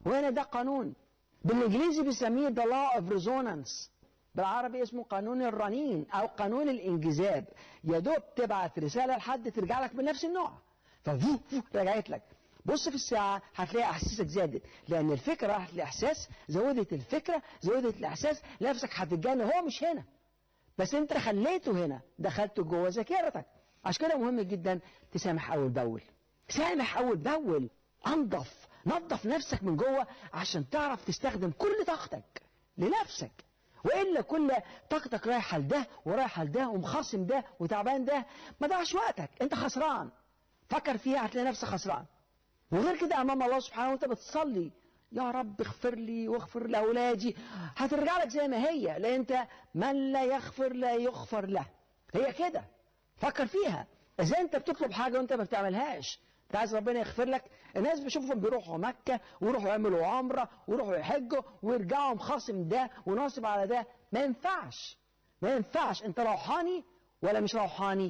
وهنا ده قانون بالانجليزي بيسميه the law of resonance بالعربي اسمه قانون الرنين او قانون الانجذاب يا دوب تبعت رساله لحد ترجع لك من نفس النوع ففو فو رجعت لك بص في الساعة هتلاقي احاسيسك زادت لان الفكرة راحت الاحساس زودت الفكرة زودت الاحساس نفسك هتتجنن هو مش هنا بس انت خليته هنا دخلته جوه ذاكرتك عشان كده مهم جدا تسامح اول باول سامح اول باول انضف نظف نفسك من جوه عشان تعرف تستخدم كل طاقتك لنفسك والا كل طاقتك رايحه لده ورايحه لده ومخاصم ده وتعبان ده ما ضيعش وقتك انت خسران فكر فيها هتلاقي نفسك خسران وغير كده امام الله سبحانه وانت بتصلي يا رب اغفر لي واغفر لاولادي هترجع لك زي ما هي لان انت من لا يغفر لا يغفر له هي كده فكر فيها ازاي انت بتطلب حاجه وانت ما بتعملهاش انت عايز ربنا يغفر لك الناس بشوفهم بيروحوا مكه ويروحوا يعملوا عمره ويروحوا يحجوا ويرجعوا مخاصم ده وناصب على ده ما ينفعش ما ينفعش انت روحاني ولا مش روحاني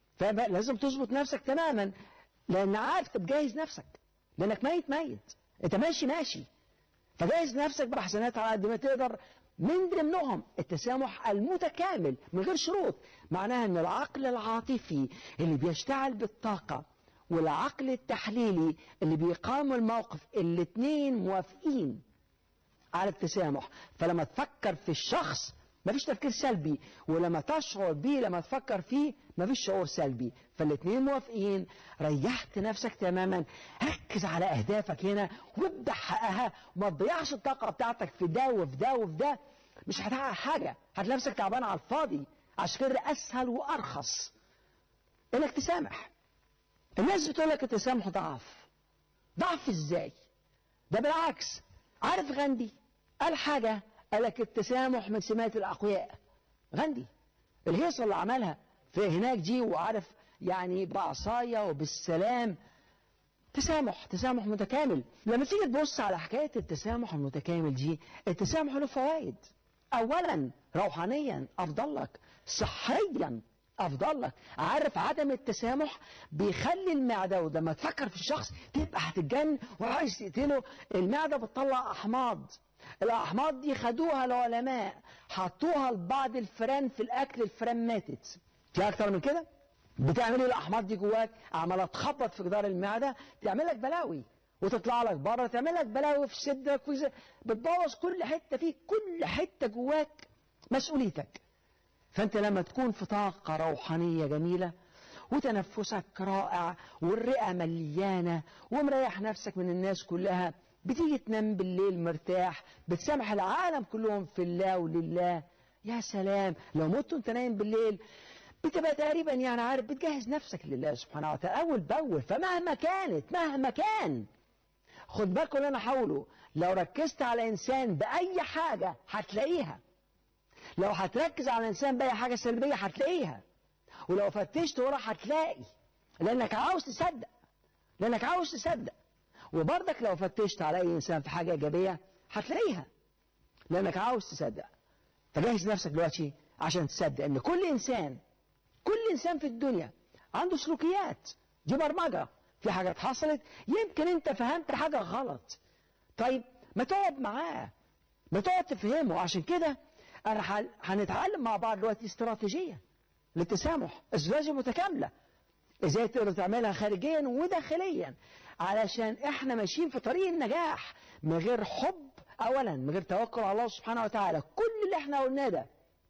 فلازم تظبط نفسك تماما لان عارف تجهز نفسك لانك ميت ميت انت ماشي ماشي فجهز نفسك بحسنات على قد ما تقدر من ضمنهم التسامح المتكامل من غير شروط معناها ان العقل العاطفي اللي بيشتغل بالطاقة والعقل التحليلي اللي بيقام الموقف الاتنين موافقين على التسامح فلما تفكر في الشخص مفيش تفكير سلبي ولما تشعر بيه لما تفكر فيه مفيش شعور سلبي فالاتنين موافقين ريحت نفسك تماما ركز على اهدافك هنا وابدا حققها وما تضيعش الطاقه بتاعتك في ده وفي ده وفي ده مش هتحقق حاجه هتلاقي نفسك تعبان على الفاضي عشان كده اسهل وارخص انك تسامح الناس بتقول لك التسامح ضعف ضعف ازاي ده بالعكس عارف غاندي قال حاجه قال لك التسامح من سمات الاقوياء غاندي الهيصه اللي عملها في هناك دي وعارف يعني بعصايه وبالسلام تسامح تسامح متكامل لما تيجي تبص على حكايه التسامح المتكامل دي التسامح له فوائد اولا روحانيا افضل لك صحيا افضل لك عارف عدم التسامح بيخلي المعده ولما تفكر في الشخص تبقى هتتجن وعايز تقتله المعده بتطلع احماض الاحماض دي خدوها العلماء حطوها لبعض الفئران في الاكل الفئران ماتت في اكتر من كده بتعمل ايه الاحماض دي جواك عماله تخبط في جدار المعده تعمل لك بلاوي وتطلع لك بره تعمل لك بلاوي في صدرك في بتبوظ كل حته فيك كل حته جواك مسؤوليتك فانت لما تكون في طاقه روحانيه جميله وتنفسك رائع والرئه مليانه ومريح نفسك من الناس كلها بتيجي تنام بالليل مرتاح بتسامح العالم كلهم في الله ولله يا سلام لو مت وانت نايم بالليل بتبقى تقريبا يعني عارف بتجهز نفسك لله سبحانه وتعالى اول باول فمهما كانت مهما كان خد بالكم اللي انا هقوله لو ركزت على انسان باي حاجه هتلاقيها لو هتركز على انسان باي حاجه سلبيه هتلاقيها ولو فتشت ورا هتلاقي لانك عاوز تصدق لانك عاوز تصدق وبرضك لو فتشت على اي انسان في حاجه ايجابيه هتلاقيها لانك عاوز تصدق فجهز نفسك دلوقتي عشان تصدق ان كل انسان كل انسان في الدنيا عنده سلوكيات دي برمجه في حاجات حصلت يمكن انت فهمت حاجه غلط طيب ما تقعد معاه ما تقعد تفهمه عشان كده انا هنتعلم مع بعض دلوقتي استراتيجيه للتسامح استراتيجيه متكامله ازاي تقدر تعملها خارجيا وداخليا علشان احنا ماشيين في طريق النجاح من غير حب اولا من غير توكل على الله سبحانه وتعالى كل اللي احنا قلناه ده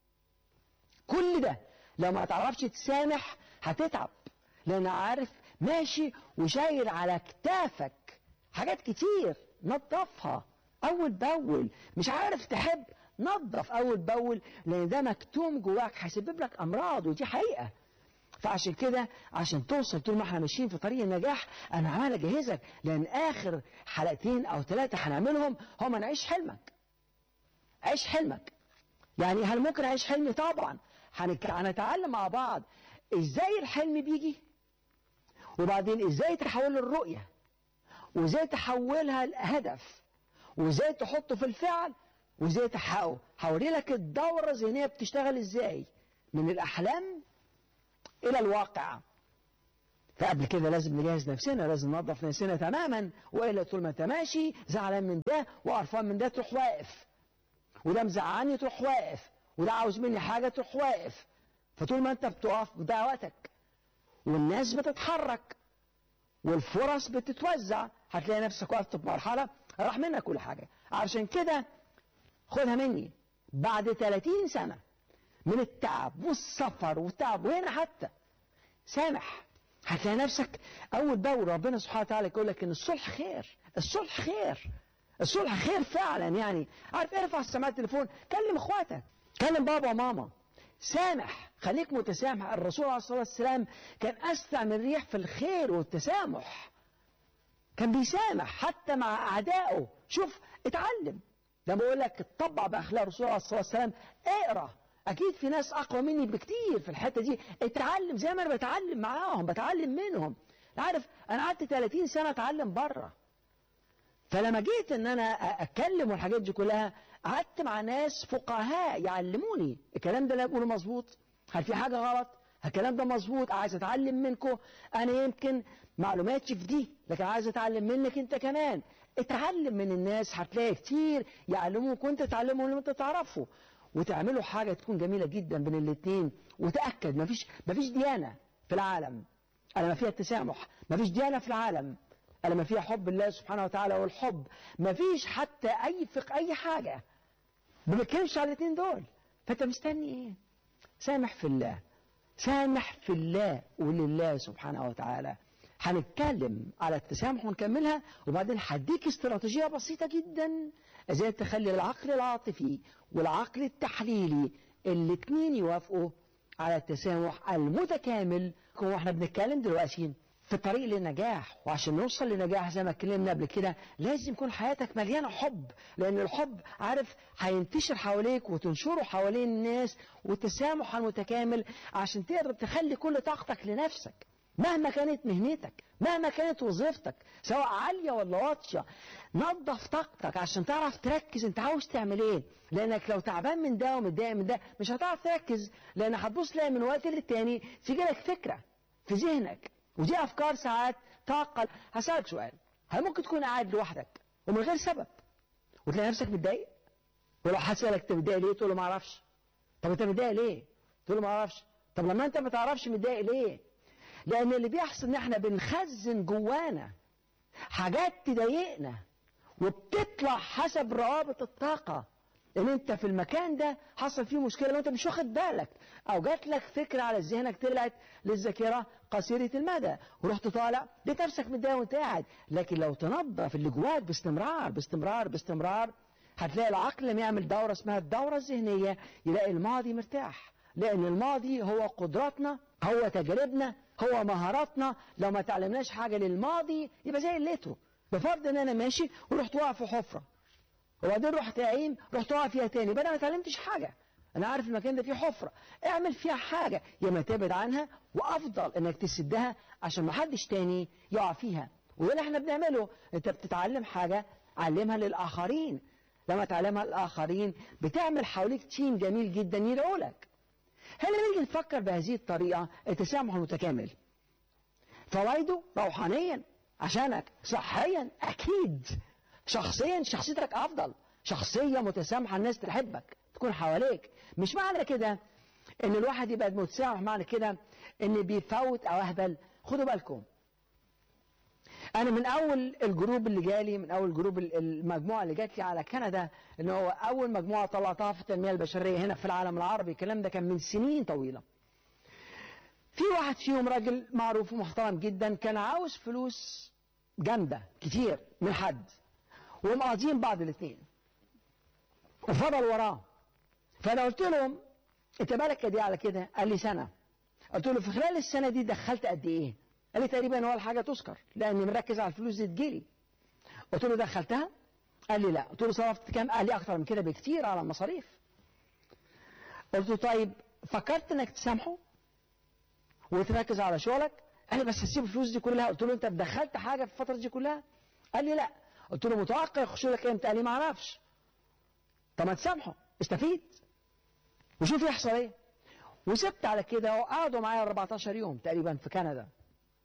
كل ده لو ما تعرفش تسامح هتتعب لان عارف ماشي وشايل على كتافك حاجات كتير نظفها اول باول مش عارف تحب نظف اول باول لان ده مكتوم جواك هيسبب لك امراض ودي حقيقه فعشان كده عشان توصل طول ما احنا ماشيين في طريق النجاح انا عمال اجهزك لان اخر حلقتين او ثلاثه هنعملهم هم نعيش حلمك عيش حلمك يعني هل ممكن اعيش حلمي طبعا هنتعلم مع بعض ازاي الحلم بيجي وبعدين ازاي تحول الرؤيه وازاي تحولها لهدف وازاي تحطه في الفعل وازاي تحققه هوري لك الدوره الذهنيه بتشتغل ازاي من الاحلام الى الواقع فقبل كده لازم نجهز نفسنا لازم ننظف نفسنا تماما والا طول ما انت ماشي زعلان من ده وقرفان من ده تروح واقف وده مزعلني تروح واقف وده عاوز مني حاجه تروح واقف فطول ما انت بتقف بتضيع وقتك والناس بتتحرك والفرص بتتوزع هتلاقي نفسك وقفت في مرحله راح منك كل حاجه عشان كده خدها مني بعد 30 سنه من التعب والسفر والتعب وهنا حتى سامح هتلاقي نفسك اول باول ربنا سبحانه وتعالى يقول لك ان الصلح خير الصلح خير الصلح خير فعلا يعني عارف ارفع السماعه التليفون كلم اخواتك كلم بابا وماما سامح خليك متسامح الرسول عليه الصلاه والسلام كان اسرع من الريح في الخير والتسامح كان بيسامح حتى مع اعدائه شوف اتعلم لما بقول لك اتطبع باخلاق الرسول عليه الصلاه والسلام اقرا اكيد في ناس اقوى مني بكتير في الحته دي اتعلم زي ما انا بتعلم معاهم بتعلم منهم عارف انا قعدت 30 سنه اتعلم بره فلما جيت ان انا اتكلم والحاجات دي كلها قعدت مع ناس فقهاء يعلموني الكلام ده اللي بقوله مظبوط هل في حاجه غلط الكلام ده مظبوط عايز اتعلم منكم انا يمكن معلوماتي في دي لكن عايز اتعلم منك انت كمان اتعلم من الناس هتلاقي كتير يعلموك وانت تعلمهم اللي انت تعرفه وتعملوا حاجة تكون جميلة جدا بين الاثنين وتأكد مفيش مفيش ديانة في العالم ألا ما فيها التسامح مفيش ديانة في العالم ألا ما فيها حب الله سبحانه وتعالى والحب مفيش حتى أي فقه أي حاجة ما بنتكلمش على الاثنين دول فأنت مستني إيه؟ سامح في الله سامح في الله ولله سبحانه وتعالى هنتكلم على التسامح ونكملها وبعدين هديك استراتيجية بسيطة جدا ازاي تخلي العقل العاطفي والعقل التحليلي الاثنين يوافقوا على التسامح المتكامل واحنا بنتكلم دلوقتي في الطريق للنجاح وعشان نوصل للنجاح زي ما اتكلمنا قبل كده لازم يكون حياتك مليانه حب لان الحب عارف هينتشر حواليك وتنشره حوالين الناس والتسامح المتكامل عشان تقدر تخلي كل طاقتك لنفسك مهما كانت مهنتك مهما كانت وظيفتك سواء عالية ولا واطية نظف طاقتك عشان تعرف تركز انت عاوز تعمل ايه لانك لو تعبان من ده ومتضايق من ده مش هتعرف تركز لان هتبص تلاقي من وقت للتاني تيجي لك فكرة في ذهنك ودي افكار ساعات طاقة هسألك سؤال هل ممكن تكون قاعد لوحدك ومن غير سبب وتلاقي نفسك متضايق ولو هسألك انت متضايق ليه تقول له ما اعرفش طب انت متضايق ليه تقول له ما اعرفش طب لما انت ما تعرفش متضايق ليه لأن اللي بيحصل إن إحنا بنخزن جوانا حاجات تضايقنا وبتطلع حسب روابط الطاقة إن أنت في المكان ده حصل فيه مشكلة وأنت مش واخد بالك أو جات لك فكرة على ذهنك طلعت للذاكرة قصيرة المدى ورحت طالع لقيت نفسك متضايق وأنت قاعد لكن لو تنظف اللي جواك باستمرار باستمرار باستمرار هتلاقي العقل لما يعمل دورة اسمها الدورة الذهنية يلاقي الماضي مرتاح لأن الماضي هو قدراتنا هو تجاربنا هو مهاراتنا لو ما تعلمناش حاجة للماضي يبقى زي الليترو بفرض ان انا ماشي ورحت واقع في حفرة وبعدين رحت قايم رحت واقع فيها تاني يبقى انا ما اتعلمتش حاجة انا عارف المكان ده فيه حفرة اعمل فيها حاجة يا ما تبعد عنها وافضل انك تسدها عشان ما حدش تاني يقع فيها وده اللي احنا بنعمله انت بتتعلم حاجة علمها للاخرين لما تعلمها للاخرين بتعمل حواليك تيم جميل جدا يدعوا لك هل نيجي نفكر بهذه الطريقة التسامح المتكامل فوائده روحانيا عشانك صحيا أكيد شخصيا شخصيتك أفضل شخصية متسامحة الناس تحبك تكون حواليك مش معنى كده ان الواحد يبقى متسامح معنى كده ان بيفوت او اهبل خدوا بالكم انا من اول الجروب اللي جالي من اول جروب المجموعه اللي جات لي على كندا ان هو اول مجموعه طلعتها في التنميه البشريه هنا في العالم العربي الكلام ده كان من سنين طويله في واحد فيهم راجل معروف ومحترم جدا كان عاوز فلوس جامده كتير من حد ومقاضيين بعض الاثنين وفضل وراه فانا قلت لهم انت بالك قد ايه على كده قال لي سنه قلت له في خلال السنه دي دخلت قد ايه قال لي تقريبا ولا حاجه تذكر لاني مركز على الفلوس دي تجيلي قلت له دخلتها قال لي لا قلت له صرفت كام قال لي اكتر من كده بكتير على المصاريف قلت له طيب فكرت انك تسامحه وتركز على شغلك قال لي بس هسيب الفلوس دي كلها قلت له انت دخلت حاجه في الفتره دي كلها قال لي لا قلت له متوقع يخش لك امتى قال لي ما اعرفش طب ما تسامحه استفيد وشوف يحصل ايه وسبت على كده وقعدوا معايا 14 يوم تقريبا في كندا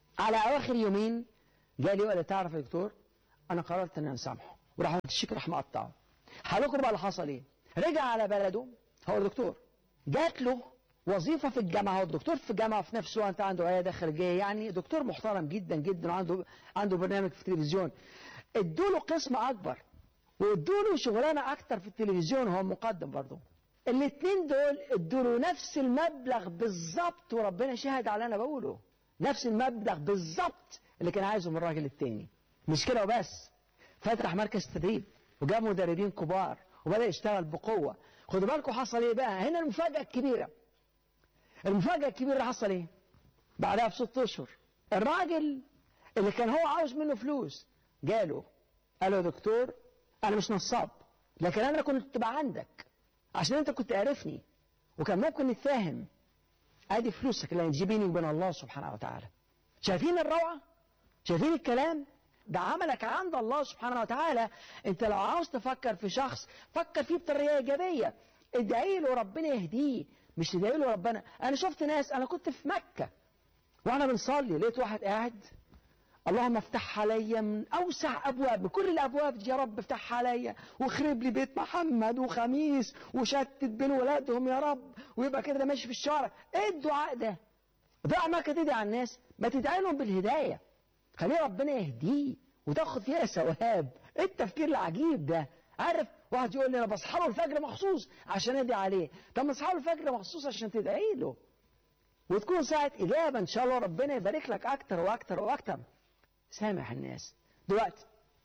على اواخر يومين جالي وقال لي تعرف يا دكتور انا قررت ان انا اسامحه وراح الشيك راح مقطعه هقول لكم بقى اللي حصل ايه رجع على بلده هو دكتور جات له وظيفه في الجامعه هو دكتور في الجامعه في نفس الوقت عنده عياده خارجيه يعني دكتور محترم جدا جدا وعنده عنده برنامج في التلفزيون ادوا له قسم اكبر وادوا له شغلانه اكتر في التلفزيون وهو مقدم برضه الاثنين دول ادوا له نفس المبلغ بالظبط وربنا شهد على انا بقوله نفس المبلغ بالظبط اللي كان عايزه من الراجل التاني مش كده وبس فتح مركز تدريب وجاب مدربين كبار وبدا يشتغل بقوه خدوا بالكم حصل ايه بقى هنا المفاجاه الكبيره المفاجاه الكبيره اللي حصل ايه بعدها بست اشهر الراجل اللي كان هو عاوز منه فلوس جاله قال له يا دكتور انا مش نصاب لكن انا كنت تبقى عندك عشان انت كنت عارفني وكان ممكن نتفاهم ادي فلوسك اللي هتجيبيني وبين الله سبحانه وتعالى شايفين الروعه شايفين الكلام ده عملك عند الله سبحانه وتعالى انت لو عاوز تفكر في شخص فكر فيه بطريقه ايجابيه ادعي له ربنا يهديه مش تدعي له ربنا انا شفت ناس انا كنت في مكه وانا بنصلي لقيت واحد قاعد اللهم افتح عليا من اوسع ابواب بكل الابواب دي يا رب افتحها عليا واخرب لي بيت محمد وخميس وشتت بين ولادهم يا رب ويبقى كده ماشي في الشارع ايه الدعاء ده؟ دعاء ما تدعي على الناس ما تدعي لهم بالهدايه خليه ربنا يهديه وتاخد فيها ثواب ايه التفكير العجيب ده عارف واحد يقول لي انا بصحى له الفجر مخصوص عشان ادعي عليه طب ما تصحى له الفجر مخصوص عشان تدعي له وتكون ساعة إجابة إن شاء الله ربنا يبارك لك أكتر وأكتر وأكتر سامح الناس دلوقتي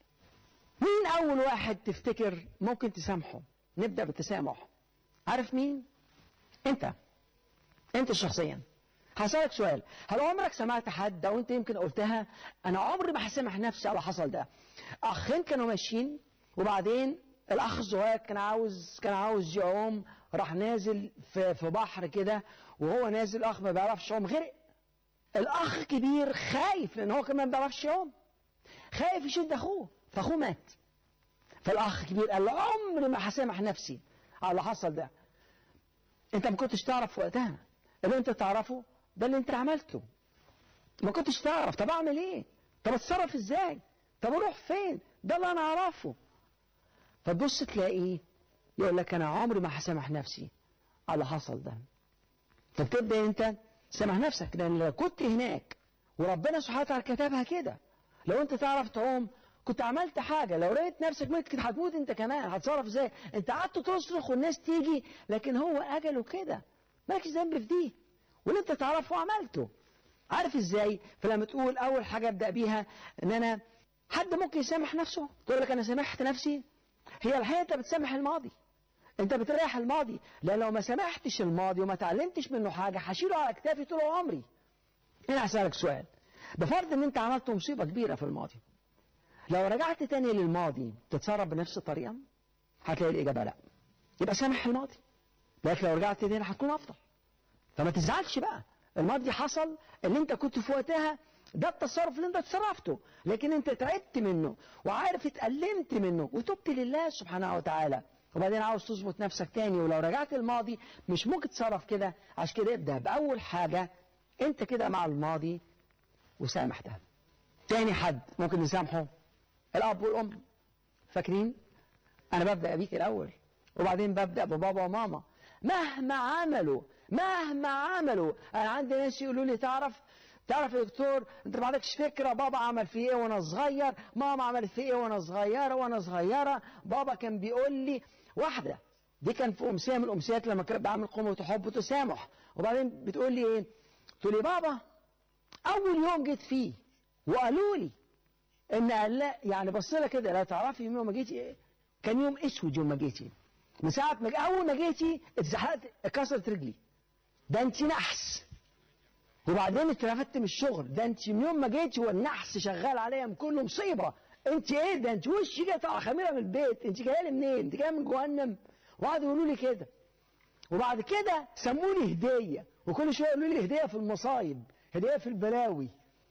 مين أول واحد تفتكر ممكن تسامحه نبدأ بالتسامح عارف مين أنت أنت شخصيا هسألك سؤال هل عمرك سمعت حد أو أنت يمكن قلتها أنا عمري ما هسامح نفسي على حصل ده أخين كانوا ماشيين وبعدين الأخ الصغير كان عاوز كان عاوز يعوم راح نازل في في بحر كده وهو نازل الأخ ما بيعرفش يعوم غرق الأخ كبير خايف لأن هو كمان ما بيعرفش يعوم خايف يشد أخوه فأخوه مات فالأخ كبير قال له عمري ما هسامح نفسي على اللي حصل ده أنت ما كنتش تعرف وقتها اللي أنت تعرفه ده اللي أنت عملته ما كنتش تعرف طب أعمل إيه طب أتصرف إزاي طب أروح فين ده اللي أنا أعرفه فتبص تلاقيه يقول لك أنا عمري ما هسامح نفسي على اللي حصل ده فبتبدأ أنت سامح نفسك لأن لو كنت هناك وربنا سبحانه وتعالى كتبها كده لو أنت تعرف تعوم كنت عملت حاجة لو لقيت نفسك ميت كنت هتموت أنت كمان هتصرف إزاي أنت قعدت تصرخ والناس تيجي لكن هو أجله كده مالكش ذنب في دي واللي أنت تعرفه عملته عارف إزاي فلما تقول أول حاجة أبدأ بيها إن أنا حد ممكن يسامح نفسه تقول لك أنا سامحت نفسي هي الحقيقة أنت بتسامح الماضي انت بتريح الماضي لان لو ما سامحتش الماضي وما تعلمتش منه حاجه هشيله على كتافي طول عمري هنا هسألك سؤال بفرض ان انت عملت مصيبه كبيره في الماضي لو رجعت تاني للماضي تتصرف بنفس الطريقه هتلاقي الاجابه لا يبقى سامح الماضي لكن لو رجعت تاني هتكون افضل فما تزعلش بقى الماضي حصل اللي انت كنت في وقتها ده التصرف اللي انت تصرفته لكن انت تعبت منه وعارف اتألمت منه وتبت لله سبحانه وتعالى وبعدين عاوز تظبط نفسك تاني ولو رجعت الماضي مش ممكن تتصرف كده عشان كده ابدا باول حاجه انت كده مع الماضي وسامح ده تاني حد ممكن نسامحه الاب والام فاكرين انا ببدا بيك الاول وبعدين ببدا ببابا وماما مهما عملوا مهما عملوا انا عندي ناس يقولوا لي تعرف تعرف يا دكتور انت ما عندكش فكره بابا عمل في ايه وانا صغير ماما عملت في ايه وانا صغيره وانا صغيره بابا كان بيقول لي واحده دي كان في امسيه من الامسيات لما كنت بعمل قوه حب وتسامح وبعدين بتقول لي ايه تقول لي بابا اول يوم جيت فيه وقالوا لي ان قال لا يعني بص لها كده لا تعرفي يوم ما جيتي ايه كان يوم اسود يوم ما جيتي من ساعه ما اول ما جيتي اتزحلقت اتكسرت رجلي ده انت نحس وبعدين اترفدت من الشغل ده انت من يوم ما جيتي والنحس شغال عليا من كله مصيبه انت ايه ده انت وشي جاي طالع خميره من البيت انت جايه لي منين انت جايه من جهنم وقعدوا يقولوا لي كده وبعد كده سموني هديه وكل شويه يقولوا لي هديه في المصايب هديه في البلاوي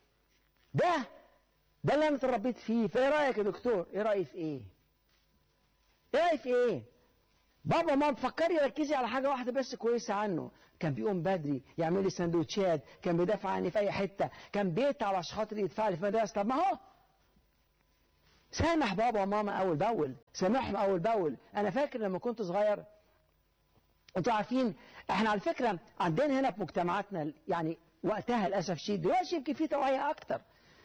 ده ده اللي انا اتربيت فيه فايه رايك يا دكتور ايه رايي في ايه ايه رايي في ايه بابا وماما فكري ركزي على حاجه واحده بس كويسه عنه كان بيقوم بدري يعمل لي سندوتشات كان بيدافع عني في اي حته كان بيتعب عشان خاطر يدفع لي في مدرسه طب ما هو سامح بابا وماما اول باول سامحهم اول باول انا فاكر لما كنت صغير انتوا عارفين احنا على فكره عندنا هنا في مجتمعاتنا يعني وقتها للاسف الشديد دلوقتي يمكن في توعيه اكتر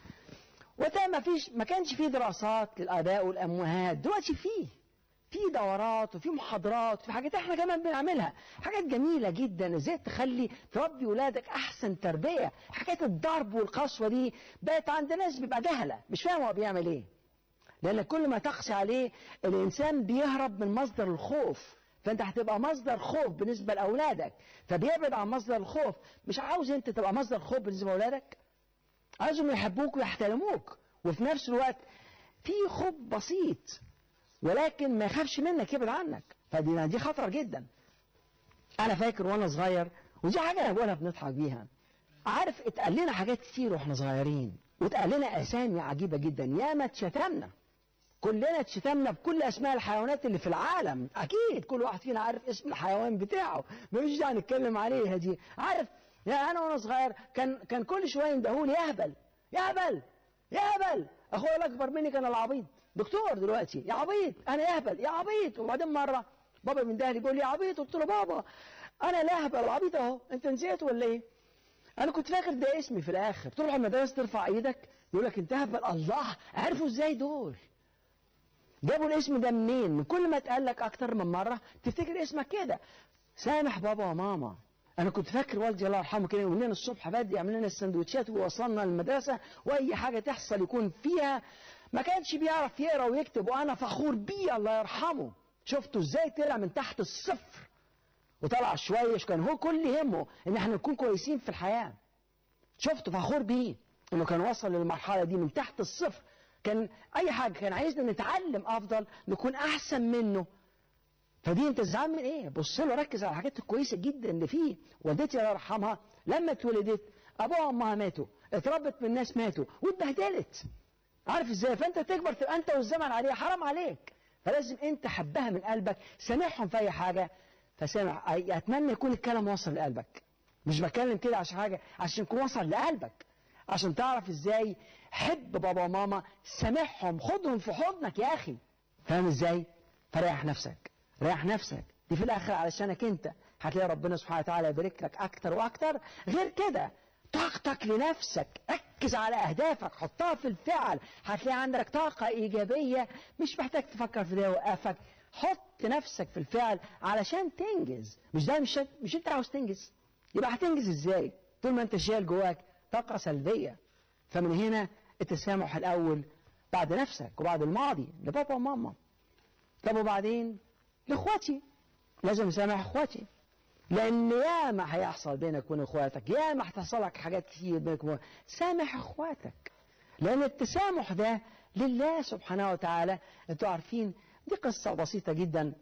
وقتها ما فيش ما كانش في دراسات للاباء والامهات دلوقتي فيه في دورات وفي محاضرات وفي حاجات احنا كمان بنعملها حاجات جميله جدا ازاي تخلي تربي ولادك احسن تربيه حكايه الضرب والقسوه دي بقت عند ناس بيبقى جهله مش فاهم هو بيعمل ايه لان كل ما تقسى عليه الانسان بيهرب من مصدر الخوف فانت هتبقى مصدر خوف بالنسبه لاولادك فبيبعد عن مصدر الخوف مش عاوز انت تبقى مصدر خوف بالنسبه لاولادك عايزهم يحبوك ويحترموك وفي نفس الوقت في خوف بسيط ولكن ما يخافش منك يبعد عنك فدي دي خطره جدا انا فاكر وانا صغير ودي حاجه انا بقولها بنضحك بيها عارف اتقال لنا حاجات كتير واحنا صغيرين واتقال لنا اسامي عجيبه جدا ياما اتشتمنا كلنا اتشتمنا بكل اسماء الحيوانات اللي في العالم اكيد كل واحد فينا عارف اسم الحيوان بتاعه مفيش داعي نتكلم عليها دي عارف يا انا وانا صغير كان كان كل شويه يندهولي يا هبل يا هبل يا هبل اخويا الاكبر مني كان العبيط دكتور دلوقتي يا عبيط انا يا هبل يا عبيط وبعدين مره بابا من دهلي بيقول لي يا عبيط قلت له بابا انا لا هبل العبيط اهو انت نسيت ولا ايه انا كنت فاكر ده اسمي في الاخر تروح المدرسه ترفع ايدك يقول لك انت هبل الله عرفوا ازاي دول جابوا الاسم ده منين من كل ما اتقال لك اكتر من مره تفتكر اسمك كده سامح بابا وماما انا كنت فاكر والدي الله يرحمه كده يقول لنا الصبح بدري يعمل لنا السندوتشات ووصلنا المدرسه واي حاجه تحصل يكون فيها ما كانش بيعرف يقرا ويكتب وانا فخور بيه الله يرحمه شفتوا ازاي طلع من تحت الصفر وطلع شويه كان هو كل همه ان احنا نكون كويسين في الحياه شفته فخور بيه انه كان وصل للمرحله دي من تحت الصفر كان اي حاجه كان عايزنا نتعلم افضل نكون احسن منه فدي انت زعلان من ايه بص له ركز على الحاجات الكويسه جدا اللي فيه والدتي الله يرحمها لما اتولدت ابوها وامها ماتوا اتربت من ناس ماتوا واتبهدلت عارف ازاي فانت تكبر تبقى انت والزمن عليها حرام عليك فلازم انت حبها من قلبك سامحهم في اي حاجه فسامح اتمنى يكون الكلام وصل لقلبك مش بتكلم كده عشان حاجه عشان يكون وصل لقلبك عشان تعرف ازاي حب بابا وماما سامحهم خدهم في حضنك يا اخي فاهم ازاي فريح نفسك ريح نفسك دي في الاخر علشانك انت هتلاقي ربنا سبحانه وتعالى يبارك لك اكتر واكتر غير كده طاقتك لنفسك ركز على اهدافك حطها في الفعل هتلاقي عندك طاقه ايجابيه مش محتاج تفكر في ده يوقفك حط نفسك في الفعل علشان تنجز مش ده مش مش انت عاوز تنجز يبقى هتنجز ازاي طول ما انت شايل جواك طاقه سلبيه فمن هنا التسامح الاول بعد نفسك وبعد الماضي لبابا وماما طب وبعدين لاخواتي لازم اسامح اخواتي لان ياما هيحصل بينك وبين اخواتك ياما هتحصل لك حاجات كتير بينك وبين سامح اخواتك لان التسامح ده لله سبحانه وتعالى انتوا عارفين دي قصة بسيطة جدا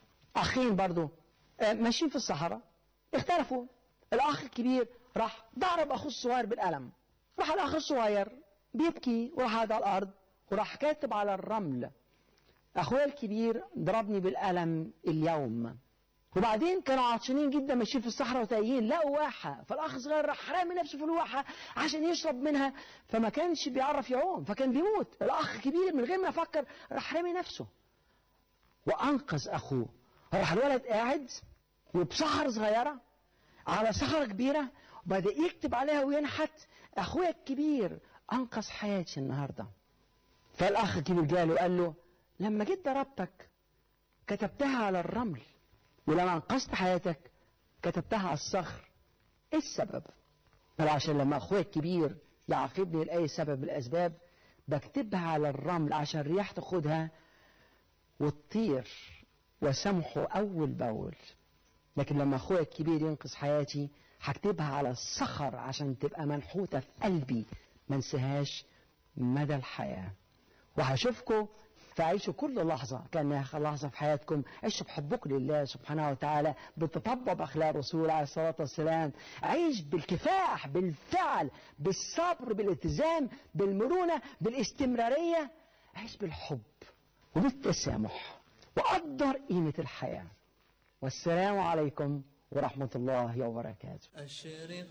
اخين برضو ماشيين في الصحراء اختلفوا الاخ الكبير راح ضرب اخوه الصغير بالقلم راح الاخ الصغير بيبكي وراح قاعد على الارض وراح كاتب على الرمل اخويا الكبير ضربني بالقلم اليوم وبعدين كانوا عطشانين جدا ماشيين في الصحراء وتايهين لقوا واحه فالاخ الصغير راح رامي نفسه في الواحه عشان يشرب منها فما كانش بيعرف يعوم فكان بيموت الاخ الكبير من غير ما يفكر راح رامي نفسه وانقذ اخوه راح الولد قاعد وبصحراء صغيره على صخره كبيره وبدا يكتب عليها وينحت اخويا الكبير انقذ حياتي النهارده فالاخ الكبير جاله وقال له لما جيت ضربتك كتبتها على الرمل ولما انقذت حياتك كتبتها على الصخر ايه السبب قال عشان لما اخويا الكبير يعاقبني لاي سبب من الاسباب بكتبها على الرمل عشان الرياح تاخدها وتطير وسامحه اول باول لكن لما اخويا الكبير ينقذ حياتي هكتبها على الصخر عشان تبقى منحوتة في قلبي ما انساهاش مدى الحياة وهشوفكم فعيشوا كل لحظة كأنها آخر لحظة في حياتكم عيشوا بحبكم لله سبحانه وتعالى بتطبق بأخلاق الرسول عليه الصلاة والسلام عيش بالكفاح بالفعل بالصبر بالالتزام بالمرونة بالاستمرارية عيش بالحب وبالتسامح وقدر قيمة الحياة والسلام عليكم ورحمة الله وبركاته أشرق